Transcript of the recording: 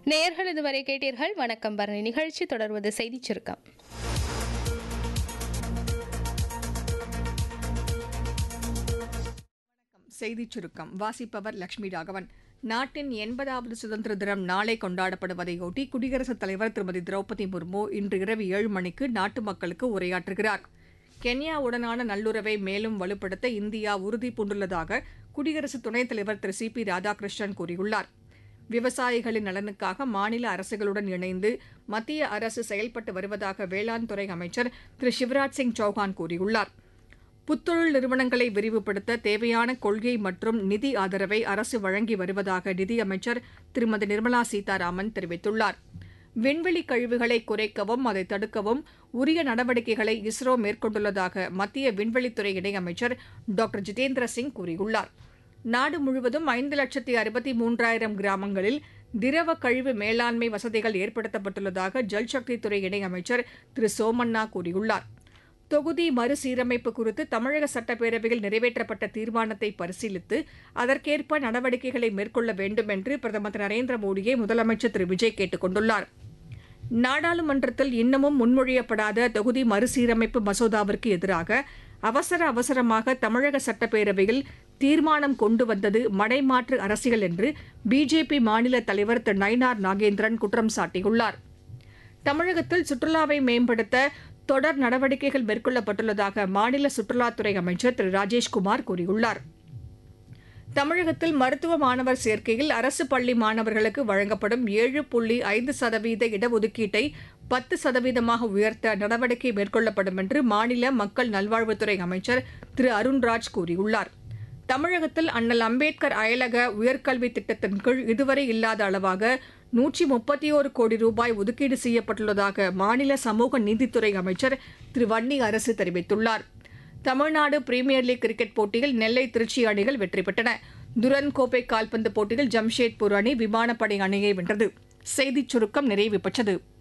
நேயர்கள் இதுவரை கேட்டீர்கள் வணக்கம் பரணி நிகழ்ச்சி தொடர்வது செய்திச் சுருக்கம் செய்திச் சுருக்கம் வாசிப்பவர் லட்சுமி ராகவன் நாட்டின் எண்பதாவது சுதந்திர தினம் நாளை கொண்டாடப்படுவதையொட்டி குடியரசுத் தலைவர் திருமதி திரௌபதி முர்மு இன்று இரவு ஏழு மணிக்கு நாட்டு மக்களுக்கு உரையாற்றுகிறார் கென்யாவுடனான நல்லுறவை மேலும் வலுப்படுத்த இந்தியா உறுதி பூண்டுள்ளதாக குடியரசு துணைத் தலைவர் திரு சி பி ராதாகிருஷ்ணன் கூறியுள்ளார் விவசாயிகளின் நலனுக்காக மாநில அரசுகளுடன் இணைந்து மத்திய அரசு செயல்பட்டு வருவதாக வேளாண் துறை அமைச்சர் திரு சிவராஜ் சிங் சௌஹான் கூறியுள்ளார் புத்தொழில் நிறுவனங்களை விரிவுபடுத்த தேவையான கொள்கை மற்றும் நிதி ஆதரவை அரசு வழங்கி வருவதாக நிதியமைச்சர் திருமதி நிர்மலா சீதாராமன் தெரிவித்துள்ளார் விண்வெளி கழிவுகளை குறைக்கவும் அதை தடுக்கவும் உரிய நடவடிக்கைகளை இஸ்ரோ மேற்கொண்டுள்ளதாக மத்திய விண்வெளித்துறை இணையமைச்சர் டாக்டர் ஜிதேந்திர சிங் கூறியுள்ளார் நாடு முழுவதும் ஐந்து லட்சத்தி அறுபத்தி மூன்றாயிரம் கிராமங்களில் திரவ கழிவு மேலாண்மை வசதிகள் ஏற்படுத்தப்பட்டுள்ளதாக ஜல்சக்தித்துறை இணையமைச்சர் திரு சோமண்ணா கூறியுள்ளார் தொகுதி மறுசீரமைப்பு குறித்து தமிழக சட்டப்பேரவையில் நிறைவேற்றப்பட்ட தீர்மானத்தை பரிசீலித்து அதற்கேற்ப நடவடிக்கைகளை மேற்கொள்ள வேண்டும் என்று பிரதமர் திரு நரேந்திர மோடியை முதலமைச்சர் திரு விஜய் கேட்டுக் கொண்டுள்ளார் நாடாளுமன்றத்தில் இன்னமும் முன்மொழியப்படாத தொகுதி மறுசீரமைப்பு மசோதாவிற்கு எதிராக அவசர அவசரமாக தமிழக சட்டப்பேரவையில் தீர்மானம் கொண்டு வந்தது மடைமாற்று அரசியல் என்று பிஜேபி மாநில தலைவர் திரு நயினார் நாகேந்திரன் குற்றம் சாட்டியுள்ளார் தமிழகத்தில் சுற்றுலாவை மேம்படுத்த தொடர் நடவடிக்கைகள் மேற்கொள்ளப்பட்டுள்ளதாக மாநில சுற்றுலாத்துறை அமைச்சர் திரு ராஜேஷ்குமார் கூறியுள்ளார் தமிழகத்தில் மருத்துவ மாணவர் சேர்க்கையில் அரசு பள்ளி மாணவர்களுக்கு வழங்கப்படும் ஏழு புள்ளி ஐந்து சதவீத இடஒதுக்கீட்டை பத்து சதவீதமாக உயர்த்த நடவடிக்கை மேற்கொள்ளப்படும் என்று மாநில மக்கள் நல்வாழ்வுத்துறை அமைச்சர் திரு அருண்ராஜ் கூறியுள்ளார் தமிழகத்தில் அண்ணல் அம்பேத்கர் அயலக உயர்கல்வி திட்டத்தின் கீழ் இதுவரை இல்லாத அளவாக நூற்றி முப்பத்தி ஒரு கோடி ரூபாய் ஒதுக்கீடு செய்யப்பட்டுள்ளதாக மாநில சமூக நீதித்துறை அமைச்சர் திரு வன்னி அரசு தெரிவித்துள்ளார் தமிழ்நாடு பிரீமியர் லீக் கிரிக்கெட் போட்டியில் நெல்லை திருச்சி அணிகள் வெற்றி பெற்றன துரன் கோப்பை கால்பந்து போட்டியில் ஜம்ஷேத்பூர் அணி விமானப்படை அணியை வென்றது செய்திச் சுருக்கம் நிறைவு பெற்றது